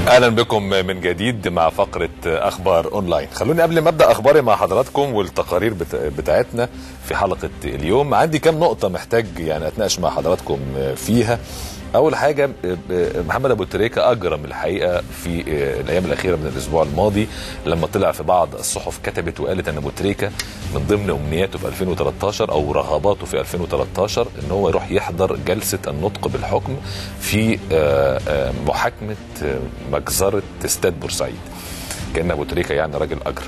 اهلا بكم من جديد مع فقره اخبار اونلاين خلوني قبل ما ابدا اخباري مع حضراتكم والتقارير بتا- بتاعتنا في حلقه اليوم عندي كام نقطه محتاج يعني اتناقش مع حضراتكم فيها اول حاجه محمد ابو تريكه اجرم الحقيقه في الايام الاخيره من الاسبوع الماضي لما طلع في بعض الصحف كتبت وقالت ان ابو تريكه من ضمن امنياته في 2013 او رغباته في 2013 ان هو يروح يحضر جلسه النطق بالحكم في آه، آه، محاكمه آه، مجزره استاد بورسعيد كان ابو تريكه يعني راجل اجرم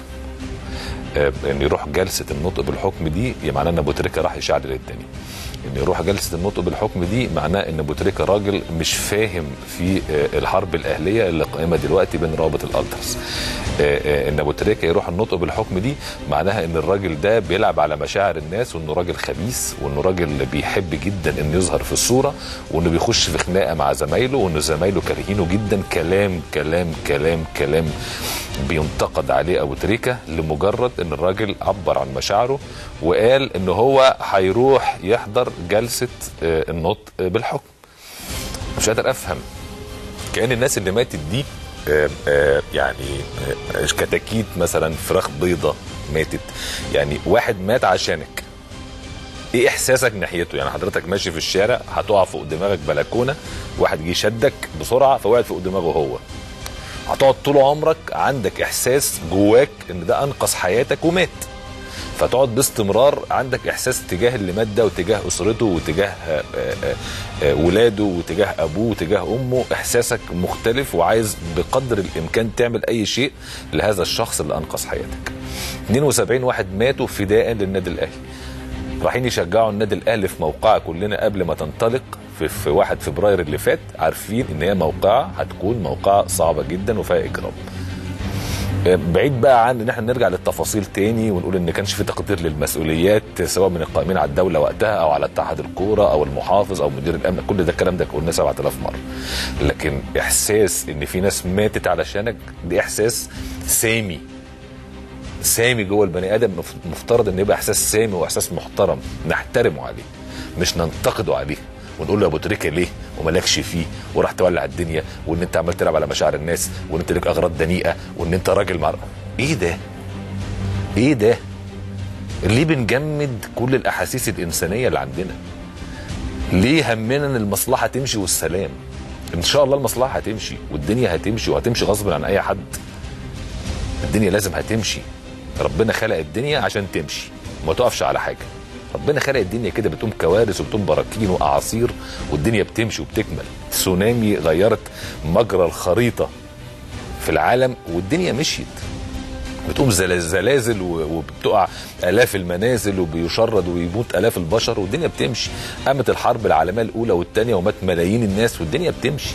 آه، ان يروح جلسه النطق بالحكم دي يعني معناه ان ابو تريكه راح يشعل الدنيا ان يروح جلسه النطق بالحكم دي معناه ان ابو تريكه راجل مش فاهم في آه، الحرب الاهليه اللي قائمه دلوقتي بين رابط الالترس آه، آه، ان ابو تريكه يروح النطق بالحكم دي معناها ان الراجل ده بيلعب على مشاعر الناس وانه راجل خبيث وانه راجل بيحب جدا انه يظهر في الصوره وانه بيخش في خناقه مع زمايله وانه زمايله كارهينه جدا كلام كلام كلام كلام بينتقد عليه ابو تريكه لمجرد ان الراجل عبر عن مشاعره وقال ان هو هيروح يحضر جلسه آه، النطق بالحكم مش قادر افهم كان الناس اللي ماتت دي آه، آه، يعني آه، كتاكيت مثلا فراخ بيضة ماتت يعني واحد مات عشانك ايه احساسك ناحيته يعني حضرتك ماشي في الشارع هتقع فوق دماغك بلكونه واحد جه شدك بسرعه فوقعت فوق دماغه هو هتقعد طول عمرك عندك احساس جواك ان ده انقذ حياتك ومات فتقعد باستمرار عندك احساس تجاه اللي مات ده وتجاه اسرته وتجاه آه، آه، آه، ولاده وتجاه ابوه وتجاه امه احساسك مختلف وعايز بقدر الامكان تعمل اي شيء لهذا الشخص اللي انقذ حياتك 72 واحد ماتوا فداء للنادي الاهلي رايحين يشجعوا النادي الاهلي في موقعه كلنا قبل ما تنطلق في, في 1 فبراير اللي فات عارفين ان هي موقعه هتكون موقعه صعبه جدا وفيها اجرام بعيد بقى عن ان احنا نرجع للتفاصيل تاني ونقول ان كانش في تقدير للمسؤوليات سواء من القائمين على الدوله وقتها او على اتحاد الكوره او المحافظ او مدير الامن كل ده الكلام ده قلناه 7000 مره لكن احساس ان في ناس ماتت علشانك ده احساس سامي سامي جوه البني ادم مف- مفترض ان يبقى احساس سامي واحساس محترم نحترمه عليه مش ننتقده عليه ونقول له يا ابو تريكه ليه ومالكش فيه وراح تولع الدنيا وان انت عمال تلعب على مشاعر الناس وان انت ليك اغراض دنيئه وان انت راجل مع ايه ده؟ ايه ده؟ ليه بنجمد كل الاحاسيس الانسانيه اللي عندنا؟ ليه همنا ان المصلحه تمشي والسلام؟ ان شاء الله المصلحه هتمشي والدنيا هتمشي وهتمشي غصب عن اي حد الدنيا لازم هتمشي ربنا خلق الدنيا عشان تمشي ما تقفش على حاجه ربنا خلق الدنيا كده بتقوم كوارث وبتقوم براكين واعاصير والدنيا بتمشي وبتكمل تسونامي غيرت مجرى الخريطه في العالم والدنيا مشيت بتقوم زل- زلازل و- وبتقع الاف المنازل وبيشرد ويموت الاف البشر والدنيا بتمشي قامت الحرب العالميه الاولى والثانيه ومات ملايين الناس والدنيا بتمشي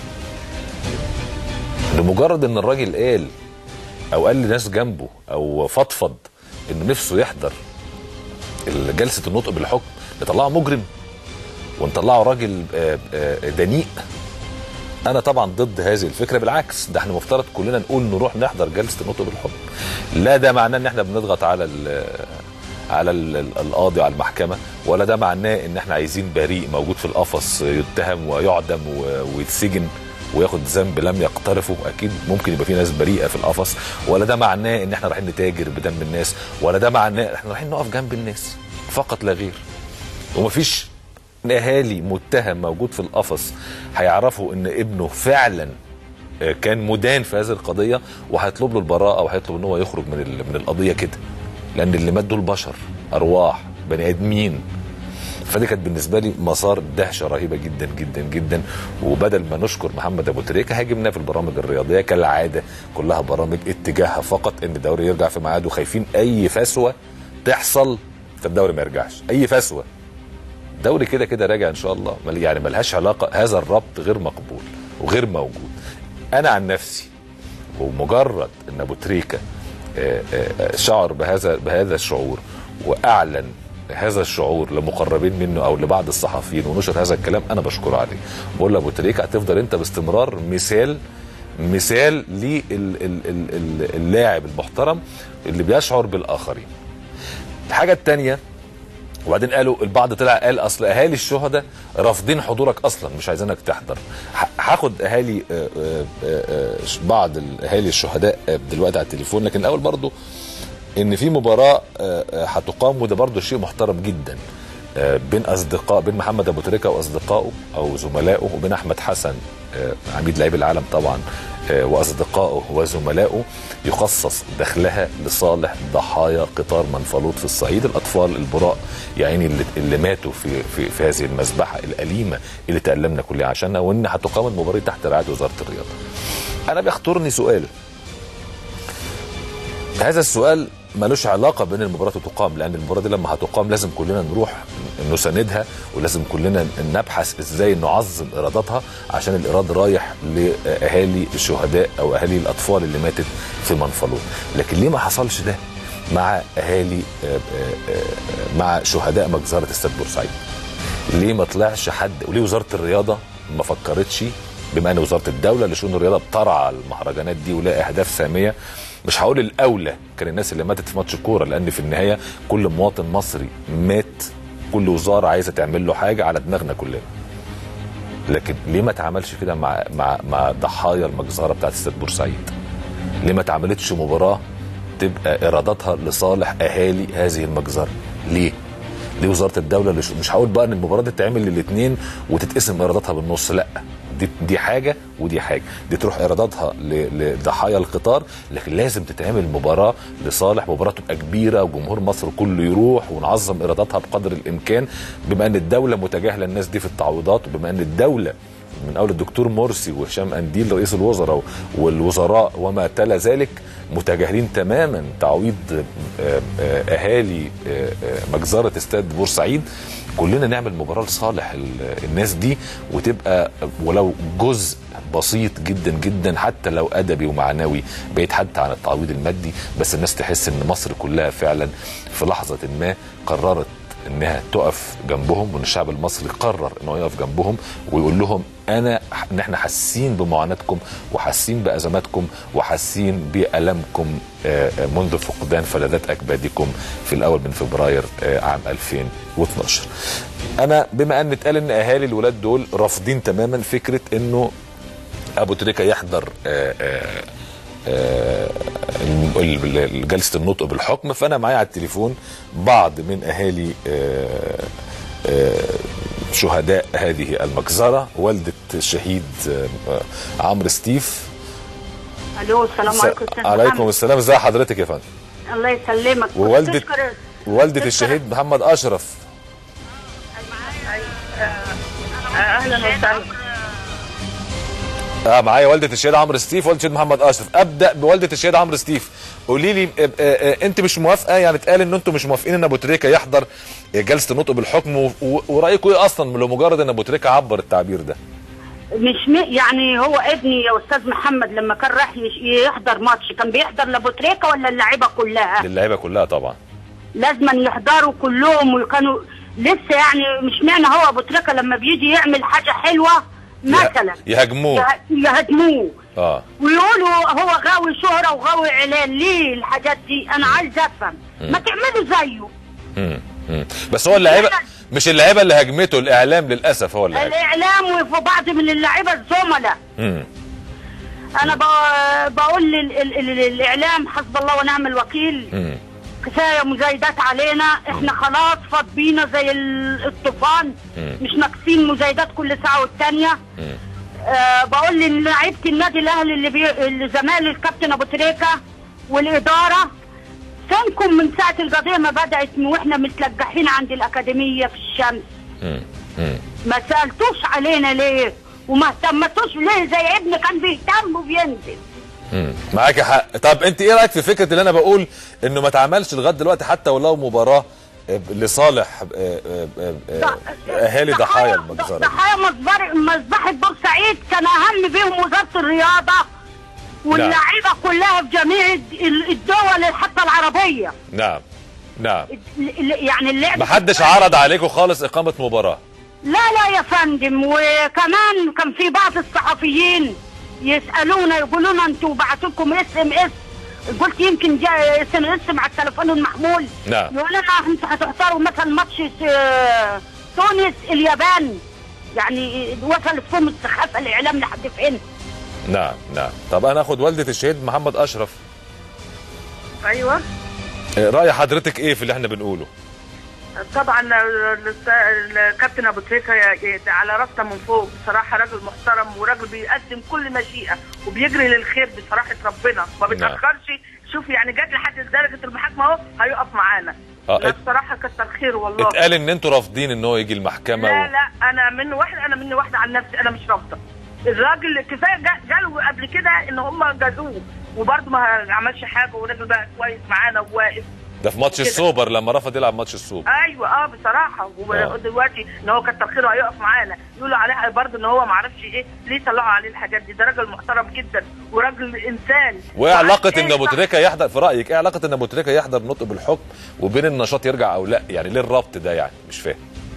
لمجرد ان الراجل قال او قال لناس جنبه او فضفض انه نفسه يحضر جلسه النطق بالحكم نطلعه مجرم ونطلعه راجل آه، آه، دنيء انا طبعا ضد هذه الفكره بالعكس ده احنا مفترض كلنا نقول نروح نحضر جلسه النطق بالحكم لا ده معناه ان احنا بنضغط على ال على ال- ال- القاضي وعلى المحكمه ولا ده معناه ان احنا عايزين بريء موجود في القفص يتهم ويعدم و- ويتسجن وياخد ذنب لم يقترفه اكيد ممكن يبقى في ناس بريئه في القفص ولا ده معناه ان احنا رايحين نتاجر بدم الناس ولا ده معناه احنا رايحين نقف جنب الناس فقط لا غير ومفيش اهالي متهم موجود في القفص هيعرفوا ان ابنه فعلا آه، كان مدان في هذه القضيه وهيطلب له البراءه وهيطلب ان هو يخرج من ال- من القضيه كده لان اللي مات دول بشر ارواح بني ادمين فدي كانت بالنسبه لي مسار دهشه رهيبه جدا جدا جدا وبدل ما نشكر محمد ابو تريكه هاجمنا في البرامج الرياضيه كالعاده كلها برامج اتجاهها فقط ان الدوري يرجع في ميعاده خايفين اي فسوه تحصل فالدوري ما يرجعش اي فسوه الدوري كده كده راجع ان شاء الله مل- يعني ملهاش علاقه هذا الربط غير مقبول وغير موجود انا عن نفسي ومجرد ان ابو تريكه آه، آه، شعر بهذا بهذا الشعور واعلن هذا الشعور لمقربين منه او لبعض الصحفيين ونشر هذا الكلام انا بشكره عليه بقول لابو تريكه هتفضل انت باستمرار مثال مثال للاعب المحترم اللي بيشعر بالاخرين الحاجه الثانيه وبعدين قالوا البعض طلع قال اصل اهالي الشهداء رافضين حضورك اصلا مش عايزينك تحضر ه- هاخد اهالي آه، آه، آه، بعض اهالي الشهداء آه، دلوقتي على التليفون لكن الاول برضو ان في مباراه آه، آه، هتقام وده برضو شيء محترم جدا آه، بين اصدقاء بين محمد ابو تريكه واصدقائه او زملائه وبين احمد حسن آه، عميد لعيب العالم طبعا آه، واصدقائه وزملائه يخصص دخلها لصالح ضحايا قطار منفلوط في الصعيد الاطفال البراء يا عيني اللي, اللي ماتوا في, في في هذه المذبحه الاليمه اللي تالمنا كلنا عشانها وان هتقام المباراه تحت رعايه وزاره الرياضه. انا بيخطرني سؤال هذا السؤال ملوش علاقة بين المباراة تقام لأن المباراة دي لما هتقام لازم كلنا نروح نساندها ولازم كلنا نبحث ازاي نعظم إيراداتها عشان الإيراد رايح لأهالي الشهداء أو أهالي الأطفال اللي ماتت في منفلوط لكن ليه ما حصلش ده مع أهالي آه، آه، آه، مع شهداء مجزرة استاد بورسعيد ليه ما طلعش حد وليه وزاره الرياضه ما فكرتش بما ان وزاره الدوله لشؤون الرياضه بترعى المهرجانات دي ولها اهداف ساميه مش هقول الاولى كان الناس اللي ماتت في ماتش كوره لان في النهايه كل مواطن مصري مات كل وزاره عايزه تعمل له حاجه على دماغنا كلنا لكن ليه ما اتعملش كده مع مع مع ضحايا المجزره بتاعت استاد بورسعيد ليه ما اتعملتش مباراه تبقى ايراداتها لصالح اهالي هذه المجزره ليه ليه وزاره الدوله اللي مش هقول بقى ان المباراه دي تتعمل للاثنين وتتقسم ايراداتها بالنص لا دي دي حاجه ودي حاجه دي تروح ايراداتها ل- لضحايا القطار لكن لازم تتعمل مباراه لصالح مباراه تبقى كبيره وجمهور مصر كله يروح ونعظم ايراداتها بقدر الامكان بما ان الدوله متجاهله الناس دي في التعويضات وبما ان الدوله من اول الدكتور مرسي وهشام انديل رئيس الوزراء والوزراء وما تلا ذلك متجاهلين تماما تعويض آه، آه، اهالي آه، آه، مجزره استاد بورسعيد كلنا نعمل مباراه لصالح ال- الناس دي وتبقى ولو جزء بسيط جدا جدا حتى لو ادبي ومعنوي بعيد حتى عن التعويض المادي بس الناس تحس ان مصر كلها فعلا في لحظه ما قررت انها تقف جنبهم وان الشعب المصري قرر انه يقف جنبهم ويقول لهم انا ان احنا حاسين بمعاناتكم وحاسين بازماتكم وحاسين بالمكم آه، آه، منذ فقدان فلذات اكبادكم في الاول من فبراير آه، عام 2012 انا بما ان اتقال ان اهالي الولاد دول رافضين تماما فكره انه ابو تريكه يحضر آه، آه، آه، ال- ال- جلسه النطق بالحكم فانا معايا على التليفون بعض من اهالي آه، آه، شهداء هذه المجزره والده الشهيد آه، عمرو ستيف الو السلام عليكم استاذ عليكم محمد. السلام ازي حضرتك يا فندم الله يسلمك كنت ووالده تشكر- والده تشكر- الشهيد محمد اشرف آه، اهلا وسهلا اه معايا والده الشهيد عمرو ستيف والده الشهيد محمد اشرف ابدا بوالده الشهيد عمرو ستيف قولي لي آه، آه، آه، انت مش موافقه يعني اتقال ان انتم مش موافقين ان ابو تريكه يحضر جلسه النطق بالحكم و- و- ورايكم ايه اصلا لمجرد ان ابو تريكه عبر التعبير ده مش م... يعني هو ابني يا استاذ محمد لما كان راح يش- يحضر ماتش كان بيحضر لابو تريكه ولا اللعيبه كلها للعيبه كلها طبعا لازما يحضروا كلهم وكانوا لسه يعني مش معنى هو ابو تريكه لما بيجي يعمل حاجه حلوه مثلا يهاجموه يه- يهاجموه اه ويقولوا هو غاوي شهرة وغاوي اعلان ليه الحاجات دي انا عايز افهم ما تعملوا زيه مم. مم. بس هو اللعيبه مش اللعيبه اللي هاجمته الاعلام للاسف هو اللي هاجم الاعلام وفي بعض من اللعيبه الزملاء مم. انا ب- بقول لل- ال- ال- الاعلام حسب الله ونعم الوكيل مم. كفايه مزايدات علينا احنا خلاص فاض بينا زي ال- الطوفان مم. مش ناقصين مزايدات كل ساعه والتانيه مم. آه بقول للعيبه النادي الاهلي اللي, بي... اللي زمايل الكابتن ابو تريكه والاداره فينكم من ساعه القضيه ما بدات واحنا متلجحين عند الاكاديميه في الشمس مم. مم. ما سالتوش علينا ليه وما اهتمتوش ليه زي ابني كان بيهتم وبينزل مم. معاك حق طب انت ايه رايك في فكره اللي انا بقول انه ما اتعملش لغايه دلوقتي حتى ولو مباراه آه، لصالح آه، آه، آه، آه، اهالي ضحايا المجزره دي؟ ضحايا مذبر- مذبحة بورسعيد كان أهم بيهم وزارة الرياضة واللعيبة كلها في جميع الد- الدول حتى العربية نعم نعم ال- ال- يعني اللعب ما حدش عرض عليكم خالص اقامه مباراه لا لا يا فندم وكمان كان في بعض الصحفيين يسألونا يقولوا لنا انتوا بعتوا لكم اس ام اس قلت يمكن جاء اس ام اس مع التليفون المحمول نعم. يقول لنا انتوا هتختاروا مثلا ماتش آه، تونس اليابان يعني وصلت فيهم السخافه الاعلام لحد فين نعم نعم طب انا اخد والده الشهيد محمد اشرف ايوه آه، راي حضرتك ايه في اللي احنا بنقوله طبعا الأستاذ- الكابتن ابو تريكه ي- على راسنا من فوق بصراحه راجل محترم وراجل بيقدم كل مشيئه وبيجري للخير بصراحه ربنا ما بيتاخرش شوف يعني جت لحد درجه المحاكمه اهو هيقف معانا آه، لا ات- بصراحه كتر خير والله اتقال ان انتوا رافضين ان هو يجي المحكمه لا و... لا انا من واحده انا مني واحده عن نفسي انا مش رافضه الراجل كفايه جا- جاله قبل كده ان هم جازوه وبرضه ما عملش حاجه وراجل بقى كويس معانا وواقف ده في ماتش كده. السوبر لما رفض يلعب ماتش السوبر ايوه اه بصراحه آه. ودلوقتي ان هو كتر خيره هيقف معانا يقولوا عليه برضه ان هو ما اعرفش ايه ليه طلعوا عليه الحاجات دي ده راجل محترم جدا وراجل انسان وايه وعارف علاقه إيه ان ابو صح. تريكه يحضر في رايك ايه علاقه ان ابو تريكه يحضر نطق بالحكم وبين النشاط يرجع او لا يعني ليه الربط ده يعني مش فاهم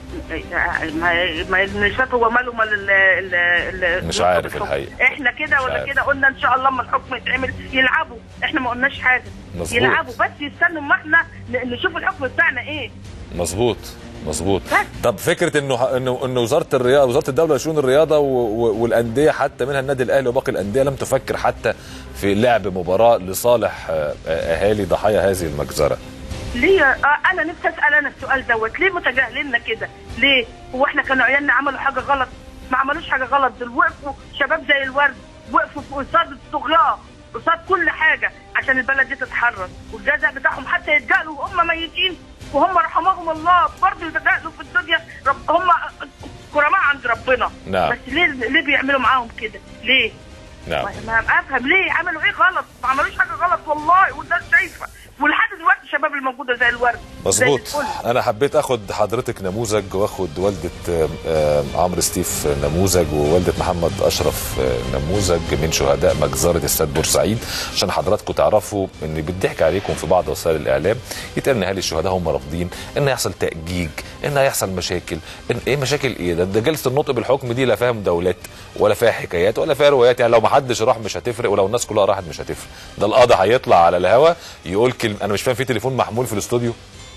ما ما النشاط هو ماله مال ال- ال- ال- مش عارف الحكم. الحقيقة. احنا كده مش ولا عارف. كده قلنا ان شاء الله لما الحكم يتعمل يلعبوا احنا ما قلناش حاجه مظبوط. يلعبوا بس يستنوا ما احنا ن- نشوف الحكم بتاعنا ايه مظبوط مظبوط بس. طب فكره انه انه انه وزاره الرياضه وزاره الدوله لشؤون الرياضه و... و... والانديه حتى منها النادي الاهلي وباقي الانديه لم تفكر حتى في لعب مباراه لصالح آه، آه، اهالي ضحايا هذه المجزره ليه آه انا نفسي اسال انا السؤال دوت ليه متجاهليننا كده ليه هو احنا كانوا عيالنا عملوا حاجه غلط ما عملوش حاجه غلط دول وقفوا شباب زي الورد وقفوا في قصاد الطغيان قصاد كل حاجه عشان البلد دي تتحرر والجزاء بتاعهم حتى يتجاهلوا وهم ميتين وهم رحمهم الله برضه يتجاهلوا في الدنيا رب هم كرماء عند ربنا نعم. بس ليه ليه بيعملوا معاهم كده ليه نعم ما ما افهم ليه عملوا ايه غلط ما عملوش حاجه غلط والله والناس شايفه ولحد دلوقتي الشباب الموجوده زي الورد زي مظبوط الفل. انا حبيت اخد حضرتك نموذج واخد والده آه، آه، عمرو ستيف نموذج ووالده محمد اشرف آه، نموذج من شهداء مجزره استاد بورسعيد عشان حضراتكم تعرفوا ان بيضحك عليكم في بعض وسائل الاعلام يتقال ان اهالي الشهداء هم رافضين ان يحصل تاجيج ان هيحصل مشاكل ان ايه مشاكل ايه ده, ده جلسه النطق بالحكم دي لا فيها مداولات ولا فيها حكايات ولا فيها روايات يعني لو ما حدش راح مش هتفرق ولو الناس كلها راحت مش هتفرق ده القاضي هيطلع على الهوا يقول كلمه انا مش فاهم في تليفون محمول في الاستوديو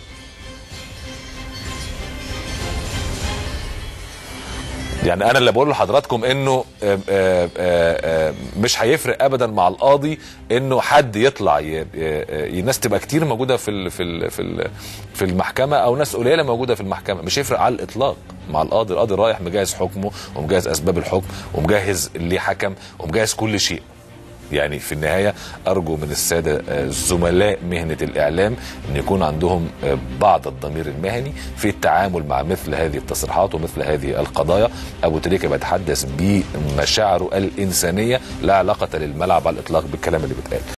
يعني انا اللي بقول لحضراتكم انه آه، آه، آه، مش هيفرق ابدا مع القاضي انه حد يطلع ي- ي- ناس تبقى كتير موجوده في ال- في ال- في ال- في المحكمه او ناس قليله موجوده في المحكمه مش هيفرق على الاطلاق مع القاضي القاضي رايح مجهز حكمه ومجهز اسباب الحكم ومجهز اللي حكم ومجهز كل شيء يعني في النهاية أرجو من السادة آه، زملاء مهنة الإعلام أن يكون عندهم آه، بعض الضمير المهني في التعامل مع مثل هذه التصريحات ومثل هذه القضايا أبو تريكة بيتحدث بمشاعره الإنسانية لا علاقة للملعب على الإطلاق بالكلام اللي بيتقال